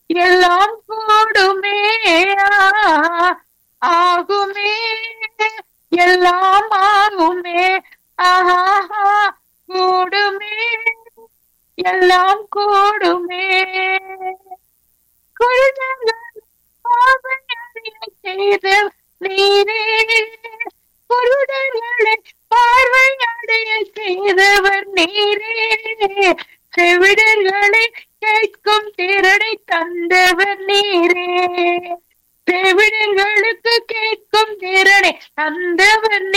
எல்லாம் கூடுமே ஆ, ஆகுமே எல்லாம் ஆகுமே ஆஹா கூடுமே எல்லாம் கூடுமே குழந்தைகள் பார்வையடைய செய்த நீரே குருடர்களை பார்வையடைய செய்தவர் நீரே செவிடர்களை கேட்கும் திறனை தந்தவர் நீரே செவிடர்களுக்கு கேட்கும் திறனை தந்தவர்